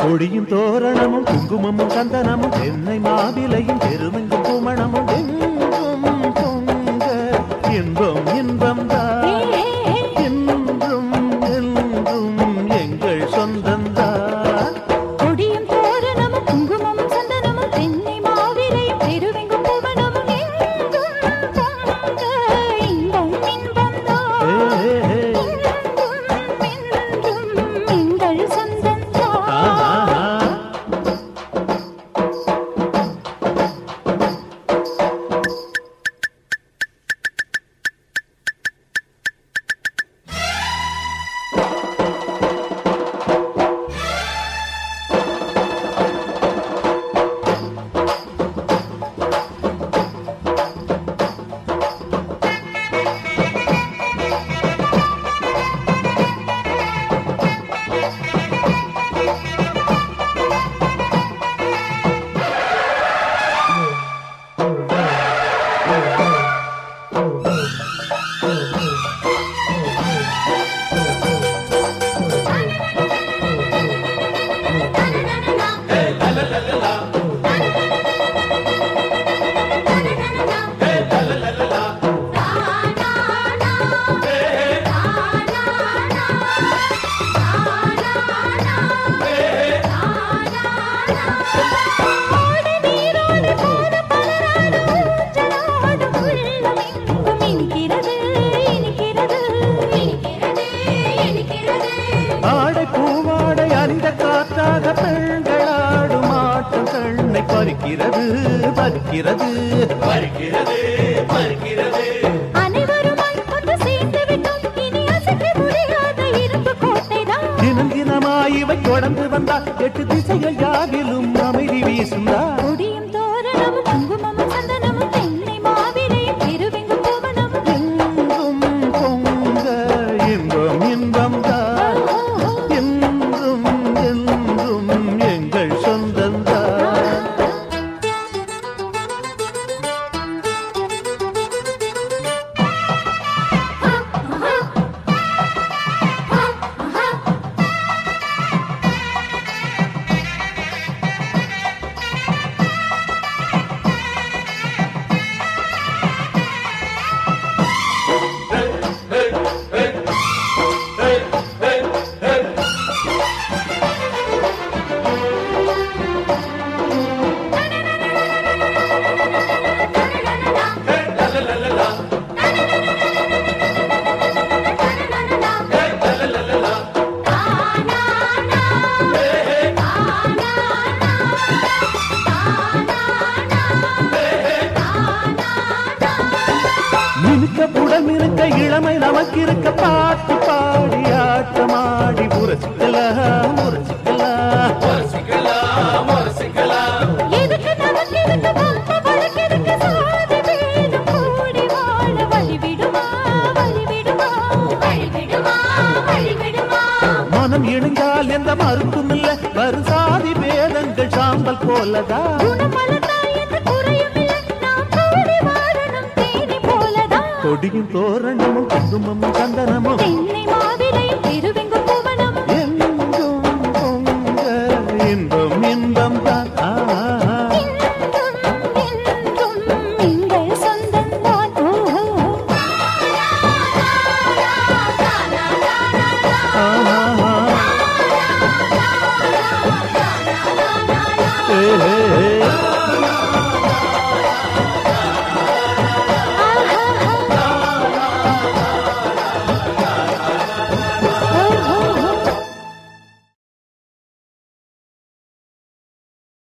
கொடியும் தோரணமும் குங்குமமும் சந்தனமும் தென்னை மாவிலையும் பெருமெங்கும் குமணமும் எங்கும் பொங்க இன்பம் இன்பம் தான் என்றும் என்றும் எங்கள் சொந்தந்தான் கொடியும் தோரணமும் குங்குமமும் சந்தனமும் தென்னை மாவிலையும் பெருவெங்கும் புவனமும் எங்கும் பொங்க இன்பம் இன்பம்தான் என்றும் என்றும் எங்கள் சொந்தந்தான் ஆஹா ஆடு நீரோடு போன பலராடு ஊஞ்சலாடும் உள்ளமெங்கும் இனிக்கிறது இனிக்கிறது இனிக்கிறது இனிக்கிறது ஆடை பூவாடை அறிந்த காற்றாக பெண்களாடும் ஆட்டம் கண்ணை பறிக்கிறது பறிக்கிறது பறிக்கிறது பறிக்கிறது அனைவருமாய் ஒன்று சேர்ந்து விட்டோம் இனி அசைக்க முடியாத இரும்பு கோட்டைதான் தினம் தினமாய் இவை தொடர்ந்து வந்தால் எட்டு திசைகள் யாவிலும் அமைதி வீசுந்தா கொடியும் தோரணமும் குங்குமமும் சந்தனமும் தென்னை மாவிலையும் திருவெங்கும் புவனமும் எங்கும் பொங்க இன்பம் இன்பம் தான் என்றும் என்றும் எங்கள் சொந்தந்தான் மினுக்க புடல் மினுக்க இளமை நமக்கு இருக்க பாட்டு பாடி ஆட்டமாடி முரசிக்கலாம் முரசிக்கலாம் எதுக்கு நமக்கு இதுக்கு வம்பு வழக்கெதுக்கு சாதி பேதம் கூடி வாழ வழிவிடுமா வழிவிடுமா வழிவிடுமா வழிவிடுமா மனம் இணைந்தால் எந்த மறுப்பும் இல்ல வரும் சாதி வேதங்கள் சாம்பல் போலதான் குணமலர்ந்தால் எந்த குறையும் இல்லை நாம் கூடி வாழணும் தேனி போலதான் கொடியும் தோரணமும் குங்குமமும் சந்தனமும் தென்னை மாவிலையும் திருவெங்கும் புவனமும் எங்கும் பொங்க இன்பம் இன்பம் தான் என்றும் என்றும் எங்கள் சொந்தந்தான் ஓஹோ ஆஹா